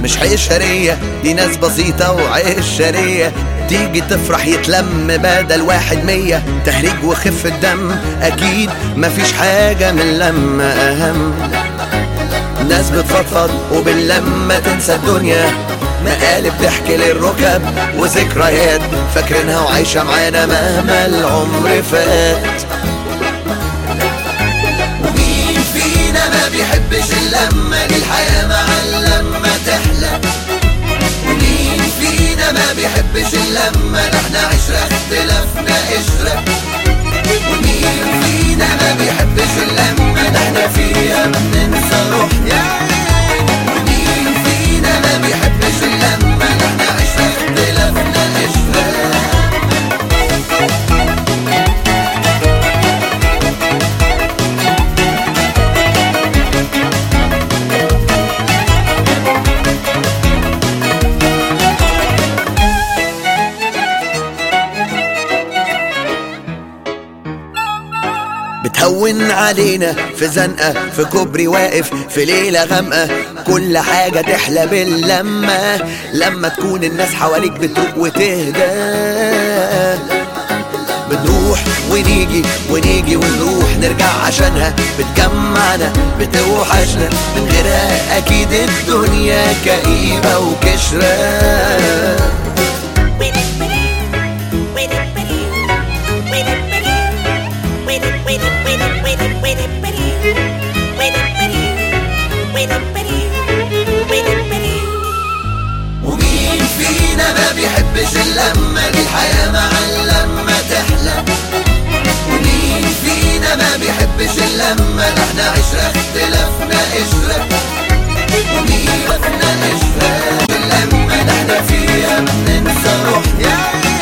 مش حشرية دي ناس بسيطة وعشرية تيجي تفرح يتلم بدل واحد مية تهريج وخفة دم أكيد مفيش حاجة من لما أهم ناس بتفضفض وباللمة تنسى الدنيا مقالب تحكي للركب وذكريات فاكرينها وعايشة معانا مهما العمر فات ومين فينا ما بيحبش اللمة دي الحياة مع اللمة تحلى ومين فينا ما بيحبش اللمة ده احنا عشرة اختلافنا قشرة ومين فينا ما بيحبش اللمة ده احنا فيها بننسى روحنا ومين فينا ما بيحبش اللمة ده احنا عشرة اختلافنا قشرة بتهون علينا في زنقة في كوبري واقف في ليلة غامقة كل حاجة تحلى باللمة لما تكون الناس حواليك بتروق وتهدى بنروح ونيجي ونيجي ونروح نرجع عشانها بتجمعنا بتوحشنا من غيرها أكيد الدنيا كئيبة وكشرة ومين فينا ما بيحبش اللمة دي الحياة مع اللمة تحلى ومين فينا ما بيحبش اللمة ده احنا عشرة اختلافنا قشرة ومين فينا قشرة اللمة ده احنا فيها بننسى روحنا